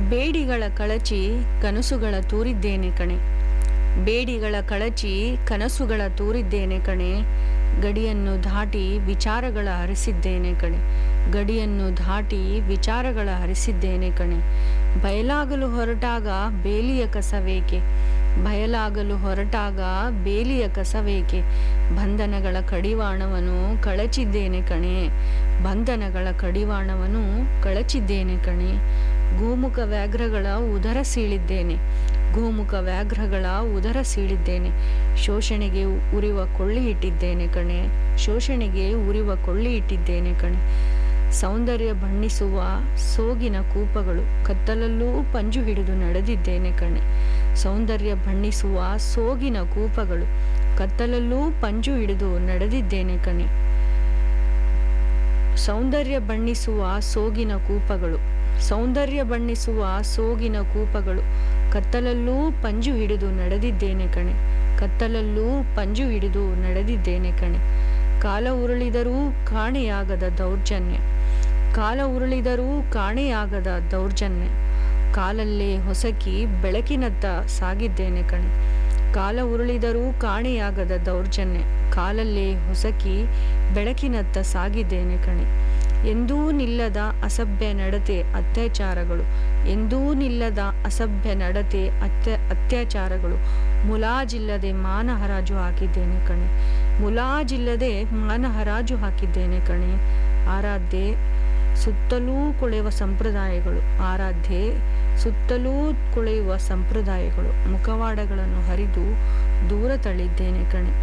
ಬೇಡಿಗಳ ಕಳಚಿ ಕನಸುಗಳ ತೂರಿದ್ದೇನೆ ಕಣೆ ಬೇಡಿಗಳ ಕಳಚಿ ಕನಸುಗಳ ತೂರಿದ್ದೇನೆ ಕಣೆ ಗಡಿಯನ್ನು ದಾಟಿ ವಿಚಾರಗಳ ಹರಿಸಿದ್ದೇನೆ ಕಣೆ ಗಡಿಯನ್ನು ದಾಟಿ ವಿಚಾರಗಳ ಹರಿಸಿದ್ದೇನೆ ಕಣೆ ಬಯಲಾಗಲು ಹೊರಟಾಗ ಬೇಲಿಯ ಕಸವೇಕೆ ಬಯಲಾಗಲು ಹೊರಟಾಗ ಬೇಲಿಯ ಕಸವೇಕೆ ಬಂಧನಗಳ ಕಡಿವಾಣವನ್ನು ಕಳಚಿದ್ದೇನೆ ಕಣೆ ಬಂಧನಗಳ ಕಡಿವಾಣವನ್ನು ಕಳಚಿದ್ದೇನೆ ಕಣೆ ಗೋಮುಖ ವ್ಯಾಘ್ರಗಳ ಉದರ ಸೀಳಿದ್ದೇನೆ ಗೋಮುಖ ವ್ಯಾಘ್ರಗಳ ಉದರ ಸೀಳಿದ್ದೇನೆ ಶೋಷಣೆಗೆ ಉರಿವ ಕೊಳ್ಳಿ ಇಟ್ಟಿದ್ದೇನೆ ಕಣೆ ಶೋಷಣೆಗೆ ಉರಿವ ಕೊಳ್ಳಿ ಇಟ್ಟಿದ್ದೇನೆ ಕಣೆ ಸೌಂದರ್ಯ ಬಣ್ಣಿಸುವ ಸೋಗಿನ ಕೂಪಗಳು ಕತ್ತಲಲ್ಲೂ ಪಂಜು ಹಿಡಿದು ನಡೆದಿದ್ದೇನೆ ಕಣೆ ಸೌಂದರ್ಯ ಬಣ್ಣಿಸುವ ಸೋಗಿನ ಕೂಪಗಳು ಕತ್ತಲಲ್ಲೂ ಪಂಜು ಹಿಡಿದು ನಡೆದಿದ್ದೇನೆ ಕಣೆ ಸೌಂದರ್ಯ ಬಣ್ಣಿಸುವ ಸೋಗಿನ ಕೂಪಗಳು ಸೌಂದರ್ಯ ಬಣ್ಣಿಸುವ ಸೋಗಿನ ಕೂಪಗಳು ಕತ್ತಲಲ್ಲೂ ಪಂಜು ಹಿಡಿದು ನಡೆದಿದ್ದೇನೆ ಕಣೆ ಕತ್ತಲಲ್ಲೂ ಪಂಜು ಹಿಡಿದು ನಡೆದಿದ್ದೇನೆ ಕಣೆ ಕಾಲ ಉರುಳಿದರೂ ಕಾಣೆಯಾಗದ ದೌರ್ಜನ್ಯ ಕಾಲ ಉರುಳಿದರೂ ಕಾಣೆಯಾಗದ ದೌರ್ಜನ್ಯ ಕಾಲಲ್ಲೇ ಹೊಸಕಿ ಬೆಳಕಿನತ್ತ ಸಾಗಿದ್ದೇನೆ ಕಣೆ ಕಾಲ ಉರುಳಿದರೂ ಕಾಣೆಯಾಗದ ದೌರ್ಜನ್ಯ ಕಾಲಲ್ಲೇ ಹೊಸಕಿ ಬೆಳಕಿನತ್ತ ಸಾಗಿದ್ದೇನೆ ಕಣೆ ಎಂದೂ ನಿಲ್ಲದ ಅಸಭ್ಯ ನಡತೆ ಅತ್ಯಾಚಾರಗಳು ಎಂದೂ ನಿಲ್ಲದ ಅಸಭ್ಯ ನಡತೆ ಅತ್ಯ ಅತ್ಯಾಚಾರಗಳು ಮುಲಾಜಿಲ್ಲದೆ ಮಾನ ಹರಾಜು ಹಾಕಿದ್ದೇನೆ ಕಣೆ ಮುಲಾಜಿಲ್ಲದೆ ಮಾನ ಹರಾಜು ಹಾಕಿದ್ದೇನೆ ಕಣೆ ಆರಾಧ್ಯೆ ಸುತ್ತಲೂ ಕೊಳೆಯುವ ಸಂಪ್ರದಾಯಗಳು ಆರಾಧ್ಯೆ ಸುತ್ತಲೂ ಕೊಳೆಯುವ ಸಂಪ್ರದಾಯಗಳು ಮುಖವಾಡಗಳನ್ನು ಹರಿದು ದೂರ ತಳ್ಳಿದ್ದೇನೆ ಕಣೆ